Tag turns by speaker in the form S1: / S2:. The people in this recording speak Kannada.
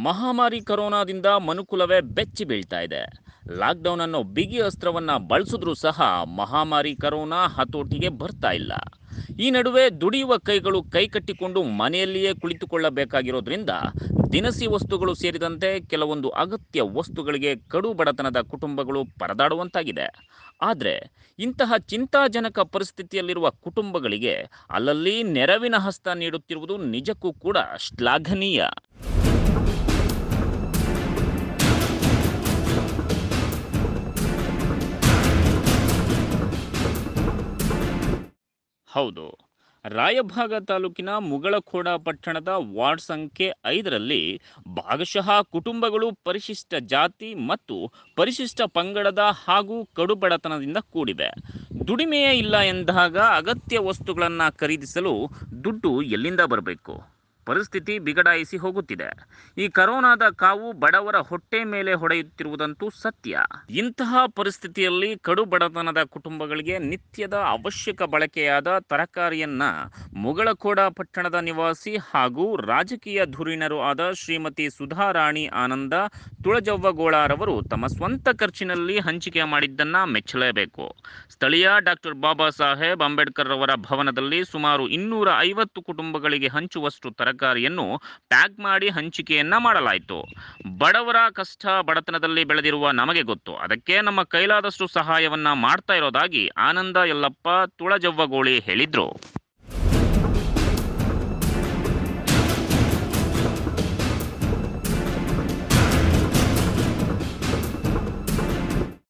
S1: ಮಹಾಮಾರಿ ಕರೋನಾದಿಂದ ಮನುಕುಲವೇ ಬೆಚ್ಚಿ ಬೀಳ್ತಾ ಇದೆ ಲಾಕ್ಡೌನ್ ಅನ್ನೋ ಬಿಗಿ ಅಸ್ತ್ರವನ್ನ ಬಳಸಿದ್ರೂ ಸಹ ಮಹಾಮಾರಿ ಕರೋನಾ ಹತೋಟಿಗೆ ಬರ್ತಾ ಇಲ್ಲ ಈ ನಡುವೆ ದುಡಿಯುವ ಕೈಗಳು ಕೈಕಟ್ಟಿಕೊಂಡು ಮನೆಯಲ್ಲಿಯೇ ಕುಳಿತುಕೊಳ್ಳಬೇಕಾಗಿರೋದ್ರಿಂದ ದಿನಸಿ ವಸ್ತುಗಳು ಸೇರಿದಂತೆ ಕೆಲವೊಂದು ಅಗತ್ಯ ವಸ್ತುಗಳಿಗೆ ಕಡು ಬಡತನದ ಕುಟುಂಬಗಳು ಪರದಾಡುವಂತಾಗಿದೆ ಆದರೆ ಇಂತಹ ಚಿಂತಾಜನಕ ಪರಿಸ್ಥಿತಿಯಲ್ಲಿರುವ ಕುಟುಂಬಗಳಿಗೆ ಅಲ್ಲಲ್ಲಿ ನೆರವಿನ ಹಸ್ತ ನೀಡುತ್ತಿರುವುದು ನಿಜಕ್ಕೂ ಕೂಡ ಶ್ಲಾಘನೀಯ ಹೌದು ರಾಯಭಾಗ ತಾಲೂಕಿನ ಮುಗಳಖೋಡ ಪಟ್ಟಣದ ವಾರ್ಡ್ ಸಂಖ್ಯೆ ಐದರಲ್ಲಿ ಭಾಗಶಃ ಕುಟುಂಬಗಳು ಪರಿಶಿಷ್ಟ ಜಾತಿ ಮತ್ತು ಪರಿಶಿಷ್ಟ ಪಂಗಡದ ಹಾಗೂ ಕಡುಬಡತನದಿಂದ ಕೂಡಿವೆ ದುಡಿಮೆಯೇ ಇಲ್ಲ ಎಂದಾಗ ಅಗತ್ಯ ವಸ್ತುಗಳನ್ನು ಖರೀದಿಸಲು ದುಡ್ಡು ಎಲ್ಲಿಂದ ಬರಬೇಕು ಪರಿಸ್ಥಿತಿ ಬಿಗಡಾಯಿಸಿ ಹೋಗುತ್ತಿದೆ ಈ ಕರೋನಾದ ಕಾವು ಬಡವರ ಹೊಟ್ಟೆ ಮೇಲೆ ಹೊಡೆಯುತ್ತಿರುವುದಂತೂ ಸತ್ಯ ಇಂತಹ ಪರಿಸ್ಥಿತಿಯಲ್ಲಿ ಕಡು ಬಡತನದ ಕುಟುಂಬಗಳಿಗೆ ನಿತ್ಯದ ಅವಶ್ಯಕ ಬಳಕೆಯಾದ ತರಕಾರಿಯನ್ನ ಮುಗಳಖೋಡ ಪಟ್ಟಣದ ನಿವಾಸಿ ಹಾಗೂ ರಾಜಕೀಯ ಧುರೀಣರು ಆದ ಶ್ರೀಮತಿ ಸುಧಾರಾಣಿ ಆನಂದ ತುಳಜವ್ವಗೋಳಾರವರು ತಮ್ಮ ಸ್ವಂತ ಖರ್ಚಿನಲ್ಲಿ ಹಂಚಿಕೆ ಮಾಡಿದ್ದನ್ನ ಮೆಚ್ಚಲೇಬೇಕು ಸ್ಥಳೀಯ ಡಾಕ್ಟರ್ ಬಾಬಾ ಸಾಹೇಬ್ ಅಂಬೇಡ್ಕರ್ ಅವರ ಭವನದಲ್ಲಿ ಸುಮಾರು ಇನ್ನೂರ ಐವತ್ತು ಕುಟುಂಬಗಳಿಗೆ ಹಂಚುವಷ್ಟು ತರಕಾರಿಯನ್ನು ಪ್ಯಾಕ್ ಮಾಡಿ ಹಂಚಿಕೆಯನ್ನ ಮಾಡಲಾಯಿತು ಬಡವರ ಕಷ್ಟ ಬಡತನದಲ್ಲಿ ಬೆಳೆದಿರುವ ನಮಗೆ ಗೊತ್ತು ಅದಕ್ಕೆ ನಮ್ಮ ಕೈಲಾದಷ್ಟು ಸಹಾಯವನ್ನ ಮಾಡ್ತಾ ಇರೋದಾಗಿ ಆನಂದ ಯಲ್ಲಪ್ಪ ತುಳಜವ್ವಗೋಳಿ ಹೇಳಿದ್ರು